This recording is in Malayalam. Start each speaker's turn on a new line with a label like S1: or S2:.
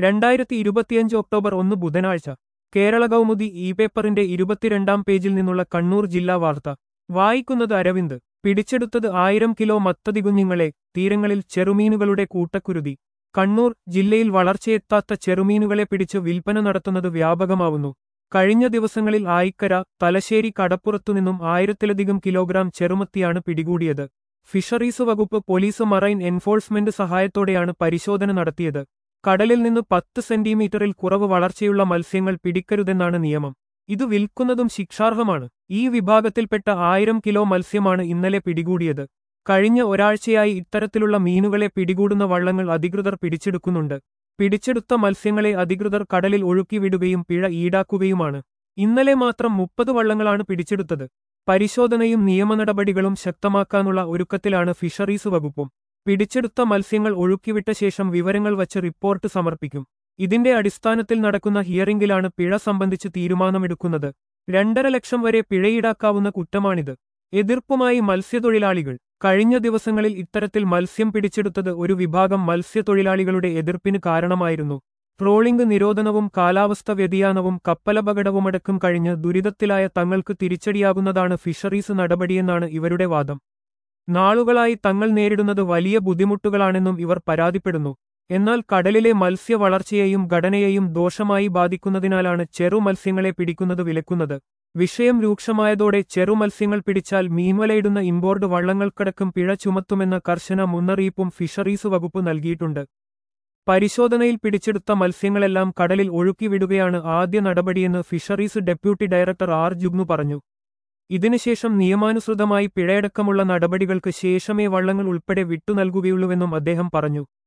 S1: രണ്ടായിരത്തി ഇരുപത്തിയഞ്ച് ഒക്ടോബർ ഒന്ന് ബുധനാഴ്ച കേരള കൗമുദി ഇ പേപ്പറിന്റെ ഇരുപത്തിരണ്ടാം പേജിൽ നിന്നുള്ള കണ്ണൂർ ജില്ലാ വാർത്ത വായിക്കുന്നത് അരവിന്ദ് പിടിച്ചെടുത്തത് ആയിരം കിലോ മത്തതികുഞ്ഞുങ്ങളെ തീരങ്ങളിൽ ചെറുമീനുകളുടെ കൂട്ടക്കുരുതി കണ്ണൂർ ജില്ലയിൽ വളർച്ചയെത്താത്ത ചെറുമീനുകളെ പിടിച്ച് വിൽപ്പന നടത്തുന്നത് വ്യാപകമാവുന്നു കഴിഞ്ഞ ദിവസങ്ങളിൽ ആയിക്കര തലശ്ശേരി കടപ്പുറത്തുനിന്നും ആയിരത്തിലധികം കിലോഗ്രാം ചെറുമത്തിയാണ് പിടികൂടിയത് ഫിഷറീസ് വകുപ്പ് പോലീസ് മറൈൻ എൻഫോഴ്സ്മെന്റ് സഹായത്തോടെയാണ് പരിശോധന നടത്തിയത് കടലിൽ നിന്ന് പത്ത് സെന്റിമീറ്ററിൽ കുറവ് വളർച്ചയുള്ള മത്സ്യങ്ങൾ പിടിക്കരുതെന്നാണ് നിയമം ഇത് വിൽക്കുന്നതും ശിക്ഷാർഹമാണ് ഈ വിഭാഗത്തിൽപ്പെട്ട ആയിരം കിലോ മത്സ്യമാണ് ഇന്നലെ പിടികൂടിയത് കഴിഞ്ഞ ഒരാഴ്ചയായി ഇത്തരത്തിലുള്ള മീനുകളെ പിടികൂടുന്ന വള്ളങ്ങൾ അധികൃതർ പിടിച്ചെടുക്കുന്നുണ്ട് പിടിച്ചെടുത്ത മത്സ്യങ്ങളെ അധികൃതർ കടലിൽ ഒഴുക്കിവിടുകയും പിഴ ഈടാക്കുകയുമാണ് ഇന്നലെ മാത്രം മുപ്പത് വള്ളങ്ങളാണ് പിടിച്ചെടുത്തത് പരിശോധനയും നിയമനടപടികളും ശക്തമാക്കാനുള്ള ഒരുക്കത്തിലാണ് ഫിഷറീസ് വകുപ്പും പിടിച്ചെടുത്ത മത്സ്യങ്ങൾ ഒഴുക്കിവിട്ട ശേഷം വിവരങ്ങൾ വച്ച് റിപ്പോർട്ട് സമർപ്പിക്കും ഇതിന്റെ അടിസ്ഥാനത്തിൽ നടക്കുന്ന ഹിയറിംഗിലാണ് പിഴ സംബന്ധിച്ച് തീരുമാനമെടുക്കുന്നത് രണ്ടര ലക്ഷം വരെ പിഴയീടാക്കാവുന്ന കുറ്റമാണിത് എതിർപ്പുമായി മത്സ്യത്തൊഴിലാളികൾ കഴിഞ്ഞ ദിവസങ്ങളിൽ ഇത്തരത്തിൽ മത്സ്യം പിടിച്ചെടുത്തത് ഒരു വിഭാഗം മത്സ്യത്തൊഴിലാളികളുടെ എതിർപ്പിന് കാരണമായിരുന്നു ട്രോളിംഗ് നിരോധനവും കാലാവസ്ഥ വ്യതിയാനവും കപ്പലപകടവുമടക്കം കഴിഞ്ഞ് ദുരിതത്തിലായ തങ്ങൾക്ക് തിരിച്ചടിയാകുന്നതാണ് ഫിഷറീസ് നടപടിയെന്നാണ് ഇവരുടെ വാദം നാളുകളായി തങ്ങൾ നേരിടുന്നത് വലിയ ബുദ്ധിമുട്ടുകളാണെന്നും ഇവർ പരാതിപ്പെടുന്നു എന്നാൽ കടലിലെ മത്സ്യ വളർച്ചയെയും ഘടനയെയും ദോഷമായി ബാധിക്കുന്നതിനാലാണ് ചെറു മത്സ്യങ്ങളെ പിടിക്കുന്നത് വിലക്കുന്നത് വിഷയം രൂക്ഷമായതോടെ ചെറുമത്സ്യങ്ങൾ പിടിച്ചാൽ മീൻവലയിടുന്ന ഇമ്പോർഡ് വള്ളങ്ങൾക്കടക്കം പിഴ ചുമത്തുമെന്ന കർശന മുന്നറിയിപ്പും ഫിഷറീസ് വകുപ്പ് നൽകിയിട്ടുണ്ട് പരിശോധനയിൽ പിടിച്ചെടുത്ത മത്സ്യങ്ങളെല്ലാം കടലിൽ ഒഴുക്കിവിടുകയാണ് ആദ്യ നടപടിയെന്ന് fisheries deputy director R Jugnu പറഞ്ഞു ഇതിനുശേഷം നിയമാനുസൃതമായി പിഴയടക്കമുള്ള നടപടികൾക്ക് ശേഷമേ വള്ളങ്ങൾ ഉൾപ്പെടെ വിട്ടു നൽകുകയുള്ളൂവെന്നും അദ്ദേഹം പറഞ്ഞു